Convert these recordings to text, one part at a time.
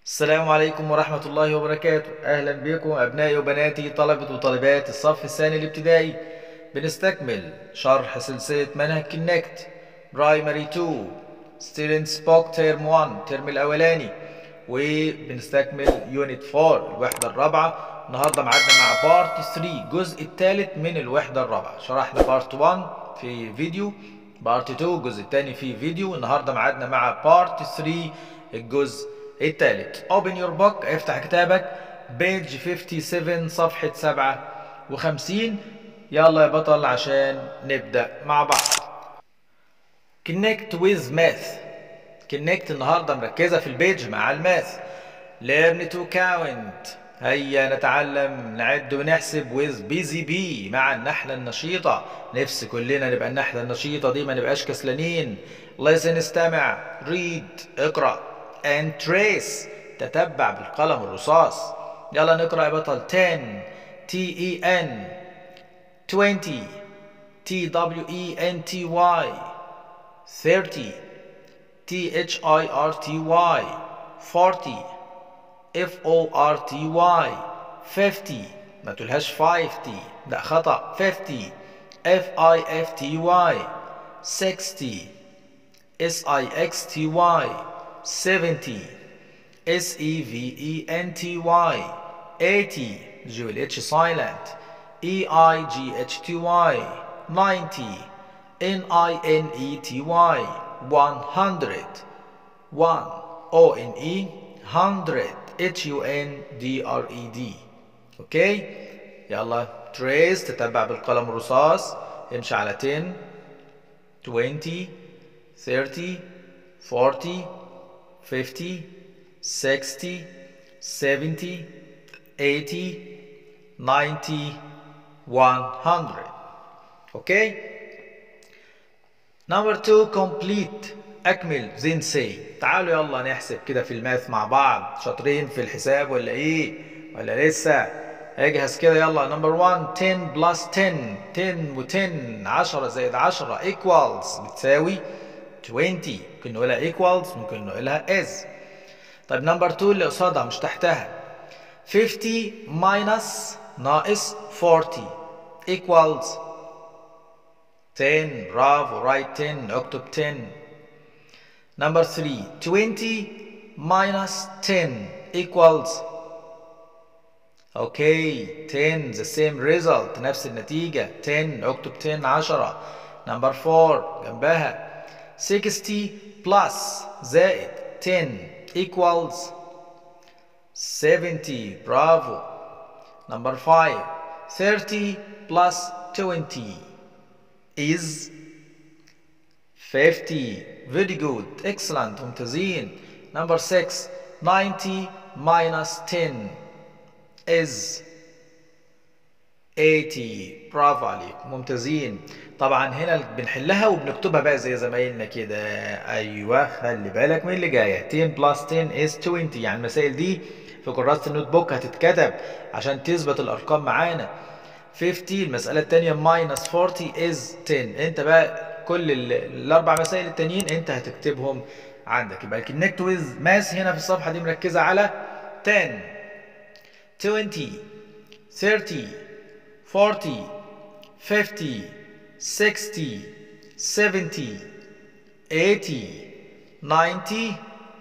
السلام عليكم ورحمة الله وبركاته أهلا بكم أبنائي وبناتي طلبة وطالبات الصف الثاني الابتدائي بنستكمل شرح سلسلة منهج كونكت برايمري 2 ستودنتس بوك ترم 1 الترم الأولاني وبنستكمل يونت 4 الوحدة الرابعة النهاردة معادنا مع بارت 3 الجزء الثالث من الوحدة الرابعة شرحنا بارت 1 في فيديو بارت 2 الجزء الثاني في فيديو النهاردة معادنا مع بارت 3 الجزء الثالث open your book افتح كتابك بيج 57 صفحة 57 يلا يا بطل عشان نبدأ مع بعض connect with math connect النهاردة مركزة في البيج مع الماث learn to count هيا نتعلم نعد ونحسب with busy bee مع النحلة النشيطة نفس كلنا نبقى النحلة النشيطة دي ما نبقاش كسلانين listen استمع read اقرأ and trace تتبع بالقلم الرصاص يلا نقرأ يا بطل 10 T E N 20 T W E N T Y 30 T H I R T Y 40 F O R T Y 50 ما تقولهاش 50 لا خطأ 50 F I F T Y 60 S I X T Y 70 S E V E N T Y 80 G L H silent E I G H T Y 90 N I N E T Y 100 1 O N E 100 H U N D R E D اوكي يلا تريس تتبع بالقلم الرصاص امشي على 10 20 30 40 50 60 70 80 90 100 اوكي نمبر 2 complete اكمل then say تعالوا يلا نحسب كده في الماث مع بعض شاطرين في الحساب ولا ايه ولا لسه اجهز كده يلا نمبر 1 10 بلس 10 10 و10 10 زائد 10 equals بتساوي 20 ممكن نقولها equals ممكن نقولها is طيب نمبر 2 اللي قصادها مش تحتها 50 minus ناقص 40 equals 10 برافو write 10 اكتب 10 نمبر 3 20 minus 10 equals اوكي 10 the same result نفس النتيجة 10 اكتب 10 10 نمبر 4 جنبها 60 plus زائد 10 equals 70 برافو number 5 30 plus 20 is 50 very good excellent ممتازين number 6 90 minus 10 is 80 برافو عليكم ممتازين طبعا هنا بنحلها وبنكتبها بقى زي زمايلنا كده ايوه خلي بالك من اللي جايه 10 بلس 10 is 20 يعني المسائل دي في كراسه النوت بوك هتتكتب عشان تثبت الارقام معانا 50 المساله الثانيه minus 40 is 10 انت بقى كل الاربع مسائل التانيين انت هتكتبهم عندك يبقى الكونكت ويز ماس هنا في الصفحه دي مركزه على 10 20 30 40 50 60 70 80 90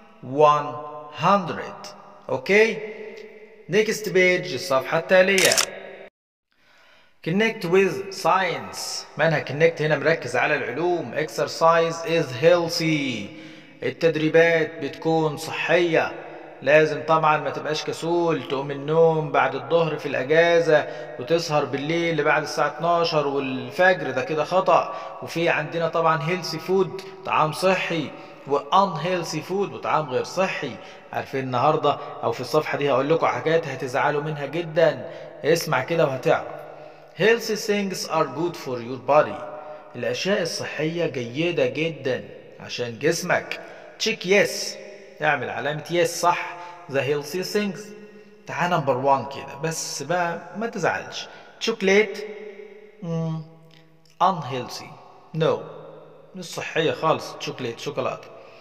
100 اوكي next page الصفحة التالية connect with science منهج connect هنا مركز على العلوم exercise is healthy التدريبات بتكون صحية لازم طبعا ما تبقاش كسول تقوم النوم بعد الظهر في الاجازه وتسهر بالليل لبعد الساعه 12 والفجر ده كده خطا وفي عندنا طبعا هيلثي فود طعام صحي وان هيلثي فود وطعام غير صحي عارفين النهارده او في الصفحه دي هقول لكم حاجات هتزعلوا منها جدا اسمع كده وهتعرف healthy things are good for your body الاشياء الصحيه جيده جدا عشان جسمك تشيك يس اعمل علامة يس صح the healthy things تعال نمبر 1 كده بس بقى ما تزعلش شوكليت مم. unhealthy no مش صحية خالص شوكليت شوكولاتة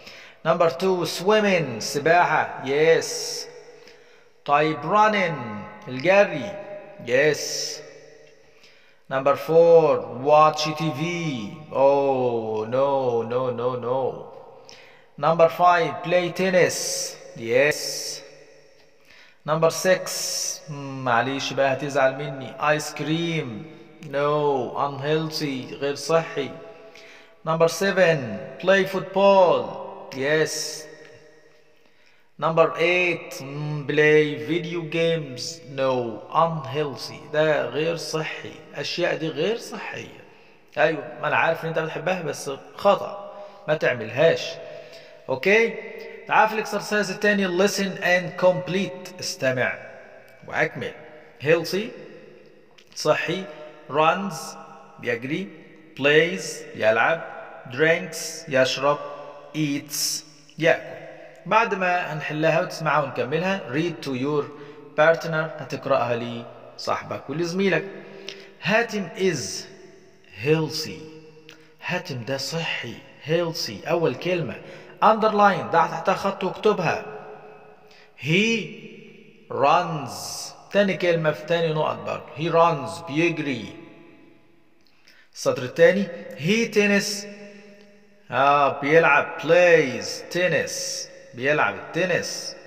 Number two swimming سباحة yes طيب running الجري yes Number four watch TV oh no no no no Number five play tennis yes Number six معليش بقى هتزعل مني ايس كريم no unhealthy غير صحي Number seven play football yes Number eight play video games no unhealthy ده غير صحي أشياء دي غير صحية أيوة ما أنا عارف إن أنت بتحبها بس خطأ ما تعملهاش أوكي تعال في الإكسرسايز التاني listen and complete استمع وأكمل healthy صحي runs بيجري plays يلعب drinks يشرب eats يأكل بعد ما هنحلها وتسمعها ونكملها read to your partner هتقرأها لصاحبك ولزميلك هاتم is healthy هاتم ده صحي healthy أول كلمة underline ضع تحتها خط واكتبها he runs تاني كلمة في تاني نقط برضه he runs بيجري السطر التاني he tennis آه بيلعب plays tennis بيلعب التنس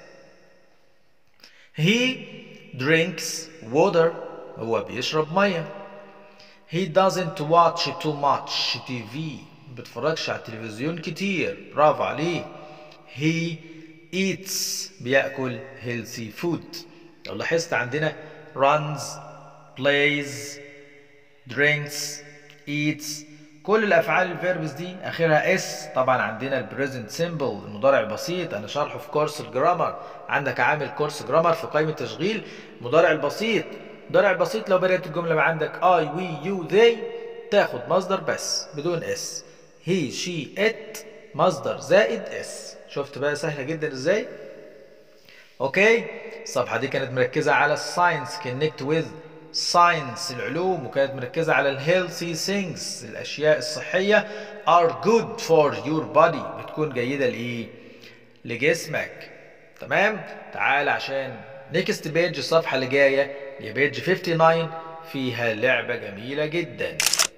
he drinks water هو بيشرب مية he doesn't watch too much TV بيتفرجش على التلفزيون كتير برافو عليه he eats بيأكل healthy food لو لاحظت عندنا runs plays drinks eats كل الافعال الفيربس دي اخرها اس طبعا عندنا البريزنت سيمبل المضارع البسيط انا شارحه في كورس الجرامر عندك عامل كورس جرامر في قائمه تشغيل المضارع البسيط المضارع البسيط لو بدات الجمله بقى عندك اي وي يو ذي تاخد مصدر بس بدون اس هي شي ات مصدر زائد اس شفت بقى سهله جدا ازاي اوكي الصفحه دي كانت مركزه على الساينس كونكت وذ ساينس العلوم وكانت مركزة على الهيلثي things الأشياء الصحية are good for your body بتكون جيدة لإيه؟ لجسمك تمام؟ تعال عشان نيكست بيج الصفحة اللي جاية هي بيج 59 فيها لعبة جميلة جدا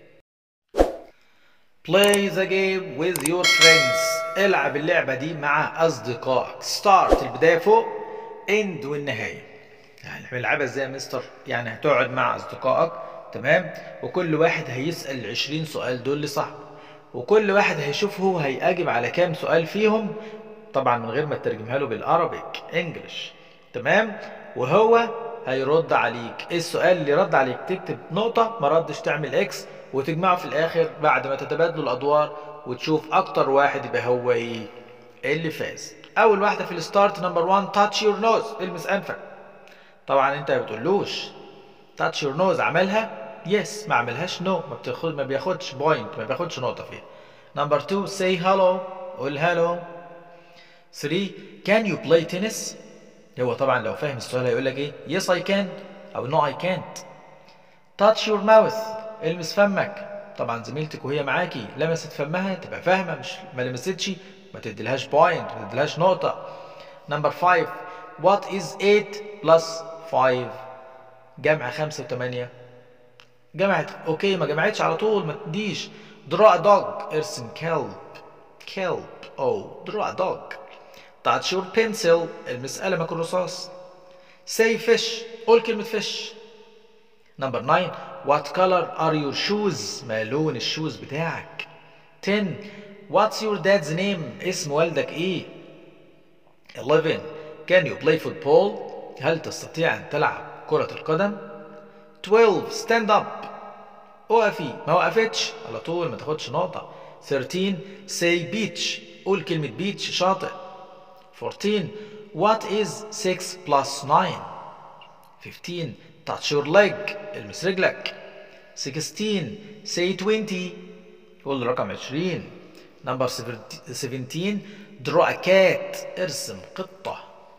Play the game with your friends العب اللعبة دي مع أصدقائك start البداية فوق end والنهاية يعني بنلعبها ازاي يا مستر يعني هتقعد مع اصدقائك تمام وكل واحد هيسال 20 سؤال دول لصاحبه وكل واحد هيشوف هو هيجاوب على كام سؤال فيهم طبعا من غير ما تترجمها له بالعربيك انجلش تمام وهو هيرد عليك ايه السؤال اللي رد عليك تكتب نقطة ما ردش تعمل اكس وتجمعه في الاخر بعد ما تتبادلوا الادوار وتشوف اكتر واحد يبقى هو ايه اللي فاز اول واحدة في الستارت نمبر 1 تاتش يور نوز المس انفك طبعا انت ما بتقولوش تاتش يور نوز عملها يس ما عملهاش نو no. ما بتاخد ما بياخدش بوينت ما بياخدش نقطه فيها نمبر 2 سي هالو قول هالو 3 كان يو بلاي تنس هو طبعا لو فاهم السؤال هيقول لك ايه يس اي كان او نو اي كانت تاتش يور ماوث المس فمك طبعا زميلتك وهي معاكي لمست فمها تبقى فاهمه مش ما لمستش ما تديلهاش بوينت ما تديلهاش نقطه نمبر 5 what is 8 plus 5 جمع 5 و8 جمعت اوكي ما جمعتش على طول ما تديش draw a dog ارسم كلب كلب او draw a dog touch your pencil المس قلمك الرصاص say fish قول كلمة fish number 9 what color are your shoes ما لون الشوز بتاعك 10 what's your dad's name اسم والدك ايه 11 can you play football هل تستطيع أن تلعب كرة القدم 12 stand up اقفي ما وقفتش على طول ما تاخدش نقطة 13 say beach قول كلمة beach شاطئ 14 what is 6 plus 9 15 touch your leg المس رجلك 16 say 20 قول رقم 20 number 17 draw a cat ارسم قطة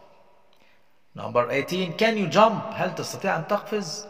Number 18 Can you jump هل تستطيع أن تقفز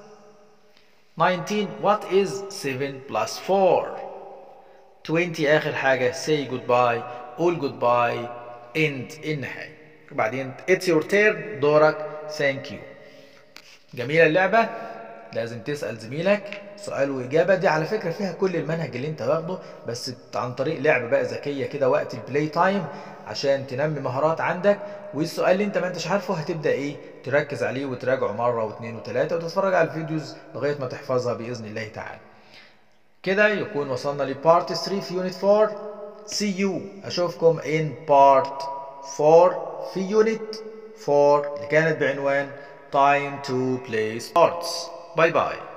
19 What is 7 plus 4 20 آخر حاجة say goodbye قول goodbye end النهاية وبعدين it's your turn دورك thank you جميلة اللعبة لازم تسأل زميلك سؤال وإجابة دي على فكرة فيها كل المنهج اللي انت واخده بس عن طريق لعبة بقى ذكية كده وقت البلاي تايم عشان تنمي مهارات عندك والسؤال اللي انت ما انتش عارفه هتبدأ ايه تركز عليه وتراجعه مرة واثنين وثلاثة وتتفرج على الفيديوز لغاية ما تحفظها بإذن الله تعالى كده يكون وصلنا لبارت 3 في يونت 4 see you أشوفكم in part 4 في يونت 4 اللي كانت بعنوان time to play sports باي باي